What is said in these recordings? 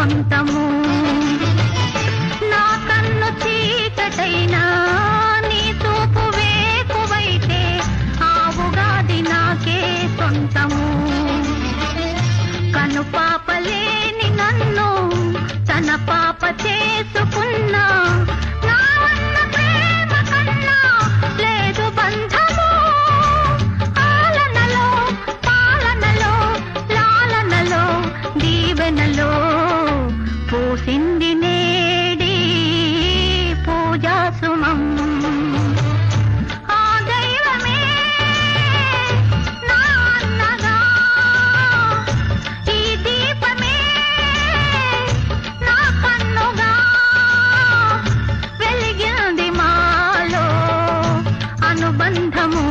సొంతము నా కన్ను చీకటైనా నీ చూపు వేకువైతే ఆ ఉగాది నాకే సొంతము కను పాపలేని నన్ను తన పాప చేసుకున్నా నా అన్న ప్రేమ కన్నా లేదు బంధము ఆలనలో పాలనలో లాలనలో దీవెనలో పూసింది నేడి పూజా సుమం ఆ దైవమే నా అన్నగా ఈ దీపమే నా కన్నుగా వెలిగింది మాలో అనుబంధము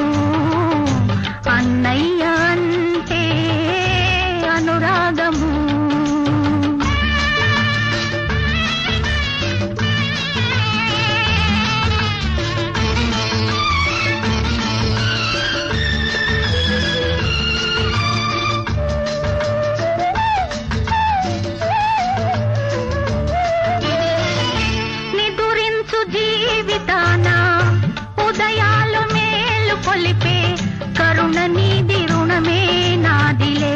అన్నయ్య అంటే అనురాగము నిదురించు జీవితాన ఉదయాలు మేలు కొలిపే కరుణ నీది రుణమే నాదిలే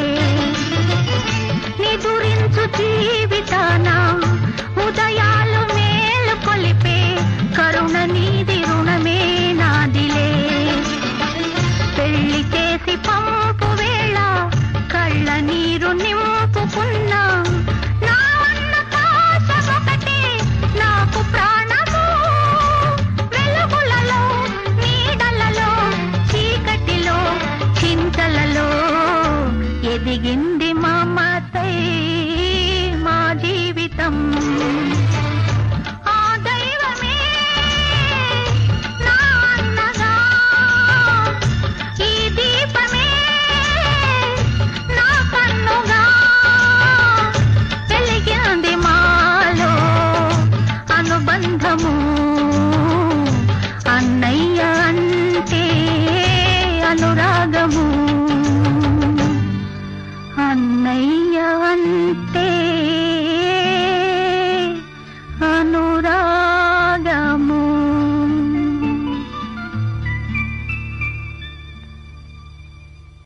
నిదురించు జీవితాన ఉదయాలు మేలు కొలిపే కరుణ నీది రుణమే నాదిలే పెళ్లి చేసి పంపు వేళ కళ్ళ నీరు నింపుకున్నా నా అన్న పాశం ఒకటే నాకు ప్రాణము వెలుగులలో నీడలలో చీకటిలో చింతలలో ఎదిగింది మా మాతై మా జీవితం